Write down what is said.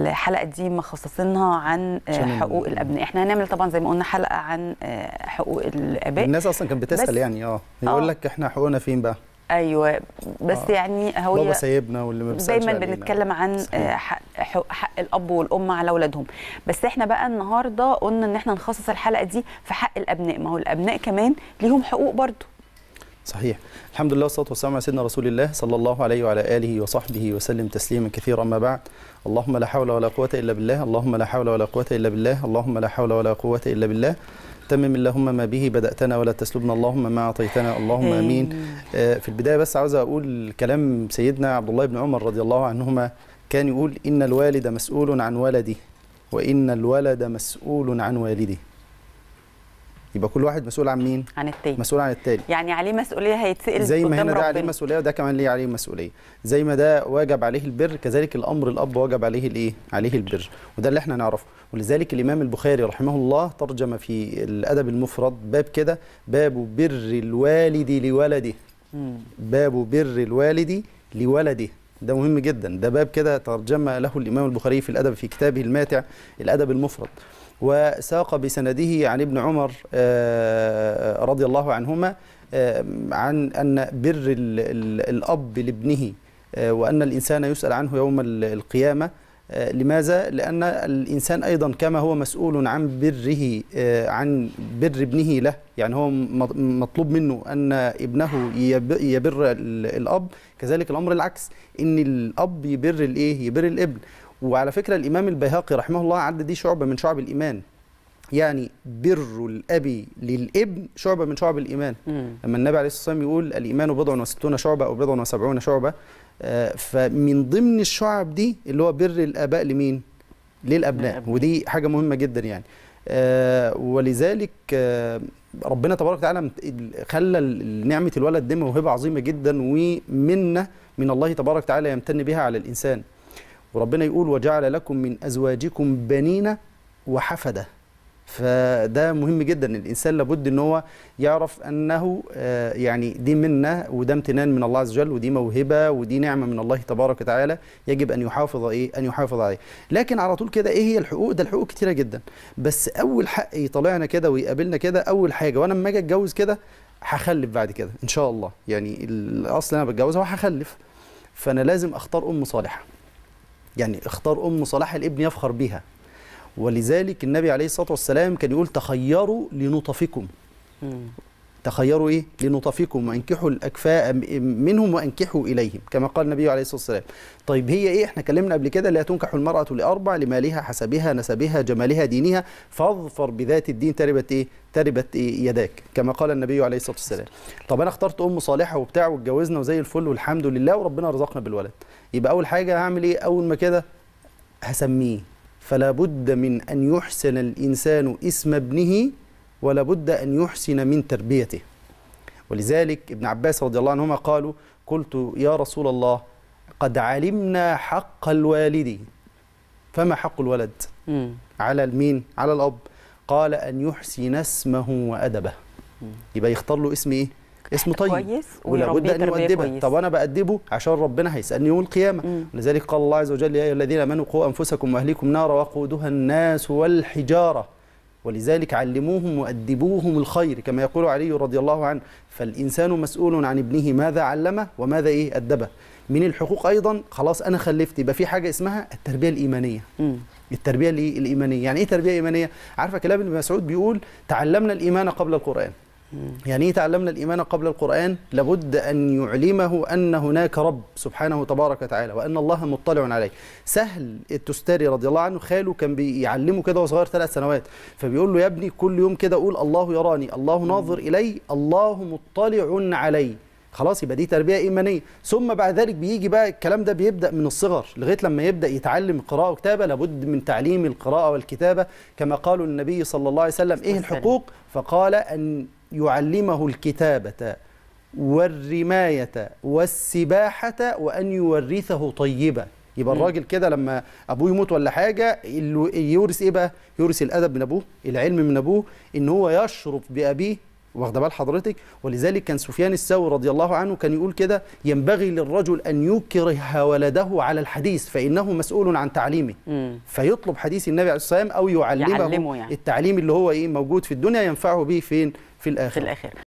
الحلقه دي مخصصينها عن آه، عشان ال- حقوق الابناء احنا هنعمل طبعا زي ما قلنا حلقه عن آه، حقوق الاباء الناس اصلا كانت بتسال بس- يعني اه آه. يقول لك احنا حقوقنا فين بقى ايوه بس آه. يعني بابا هو سايبنا واللي ما بيسالش دايما علينا. بنتكلم عن صحيح. آه، حق, حق, حق الاب والام على اولادهم بس احنا بقى النهارده قلنا ان احنا نخصص الحلقه دي في حق الابناء ما هو الابناء كمان ليهم حقوق برضو صحيح الحمد لله والصلاه والسلام على سيدنا رسول الله صلى الله عليه وعلى اله وصحبه وسلم تسليما كثيرا اما بعد اللهم لا حول ولا قوه الا بالله اللهم لا حول ولا قوه الا بالله اللهم لا حول ولا قوه الا بالله تمم اللهم ما به بداتنا ولا تسلبنا اللهم ما اعطيتنا اللهم امين آه، في البدايه بس عاوز اقول كلام سيدنا عبد الله بن عمر رضي الله عنهما كان يقول ان الوالد مسؤول عن ولده وان الولد مسؤول عن والده يبقى كل واحد مسؤول عن مين عن التاني مسؤول عن التاني يعني عليه مسؤوليه هيتسال زي ما قدام هنا ده عليه ربنا. مسؤوليه وده كمان ليه عليه مسؤوليه زي ما ده واجب عليه البر كذلك الامر الاب واجب عليه الايه عليه البر وده اللي احنا نعرفه ولذلك الامام البخاري رحمه الله ترجم في الادب المفرد باب كده باب بر الوالد لولده مم. باب بر الوالد لولده ده مهم جدا ده باب كده ترجم له الامام البخاري في الادب في كتابه الماتع الادب المفرد وساق بسنده عن ابن عمر آه، رضي الله عنهما آه، عن ان بر ال- ال- الاب لابنه آه، وان الانسان يسال عنه يوم ال- القيامه آه، لماذا؟ لأن الإنسان أيضا كما هو مسؤول عن بره آه، عن بر ابنه له يعني هو م- مطلوب منه أن ابنه يب- يبر ال- الأب كذلك الأمر العكس إن الأب يبر الإيه؟ يبر الابن وعلى فكرة الإمام البيهقي رحمه الله عد دي شعبة من شعب الإيمان يعني بر الأب للابن شعبة من شعب الإيمان مم. لما النبي عليه الصلاه والسلام يقول الايمان بضع وستون شعبه او بضع وسبعون شعبه آه، فمن ضمن الشعب دي اللي هو بر الاباء لمين؟ للابناء للأبناء. ودي حاجه مهمه جدا يعني آه، ولذلك آه، ربنا تبارك وتعالى مت- خلى ال- نعمه الولد دي موهبه عظيمه جدا ومنه من الله تبارك وتعالى يمتن بها على الانسان وربنا يقول وجعل لكم من ازواجكم بنين وحفده فده مهم جدا الانسان لابد ان هو يعرف انه آه، يعني دي منه وده امتنان من الله عز وجل ودي موهبه ودي نعمه من الله تبارك وتعالى يجب ان يحافظ ايه ان يحافظ عليه لكن على طول كده ايه هي الحقوق ده الحقوق كتيره جدا بس اول حق يطلعنا كده ويقابلنا كده اول حاجه وانا لما اجي اتجوز كده هخلف بعد كده ان شاء الله يعني الاصل انا بتجوز هو هخلف فانا لازم اختار ام صالحه يعني اختار ام صالحه الابن يفخر بها ولذلك النبي عليه الصلاه والسلام كان يقول تخيروا لنطفكم مم. تخيروا ايه لنطفكم وانكحوا الاكفاء م- منهم وانكحوا اليهم كما قال النبي عليه الصلاه والسلام طيب هي ايه احنا اتكلمنا قبل كده لا تنكح المراه لاربع لمالها حسبها نسبها جمالها دينها فاظفر بذات الدين تربت ايه تربت إيه يداك كما قال النبي عليه الصلاه والسلام طب انا اخترت ام صالحه وبتاع واتجوزنا وزي الفل والحمد لله وربنا رزقنا بالولد يبقى اول حاجه هعمل ايه اول ما كده هسميه فلا بد من ان يحسن الانسان اسم ابنه ولا بد ان يحسن من تربيته ولذلك ابن عباس رضي الله عنهما قالوا قلت يا رسول الله قد علمنا حق الوالد فما حق الولد مم. على المين على الاب قال ان يحسن اسمه وادبه يبقى يختار له اسم ايه اسم طيب كويس ولابد ويربيه ان تربية يؤدبه كويس. طب انا بادبه عشان ربنا هيسالني يوم القيامه مم. لذلك قال الله عز وجل يا ايها الذين امنوا قوا انفسكم واهليكم نارا وقودها الناس والحجاره ولذلك علموهم وادبوهم الخير كما يقول علي رضي الله عنه فالانسان مسؤول عن ابنه ماذا علمه وماذا ايه ادبه من الحقوق ايضا خلاص انا خلفت يبقى في حاجه اسمها التربيه الايمانيه مم. التربيه الايه الايمانيه يعني ايه تربيه ايمانيه عارفه كلام ابن مسعود بيقول تعلمنا الايمان قبل القران يعني ايه تعلمنا الايمان قبل القران لابد ان يعلمه ان هناك رب سبحانه تبارك وتعالى وان الله مطلع عليه سهل التستاري رضي الله عنه خاله كان بيعلمه كده وهو صغير ثلاث سنوات فبيقول له يا ابني كل يوم كده قول الله يراني الله ناظر الي الله مطلع علي خلاص يبقى دي تربيه ايمانيه ثم بعد ذلك بيجي بقى الكلام ده بيبدا من الصغر لغايه لما يبدا يتعلم قراءه وكتابه لابد من تعليم القراءه والكتابه كما قالوا النبي صلى الله عليه وسلم ايه والسلام. الحقوق فقال ان يعلمه الكتابه والرمايه والسباحه وان يورثه طيبا يبقى مم. الراجل كده لما ابوه يموت ولا حاجه اللي يورث ايه بقى يورث الادب من ابوه العلم من ابوه ان هو يشرف بابيه واخده بال حضرتك ولذلك كان سفيان الثوري رضي الله عنه كان يقول كده ينبغي للرجل ان يكره ولده على الحديث فانه مسؤول عن تعليمه مم. فيطلب حديث النبي عليه الصلاه والسلام او يعلمه, يعلمه يعني. التعليم اللي هو ايه موجود في الدنيا ينفعه به فين في الاخره في الاخر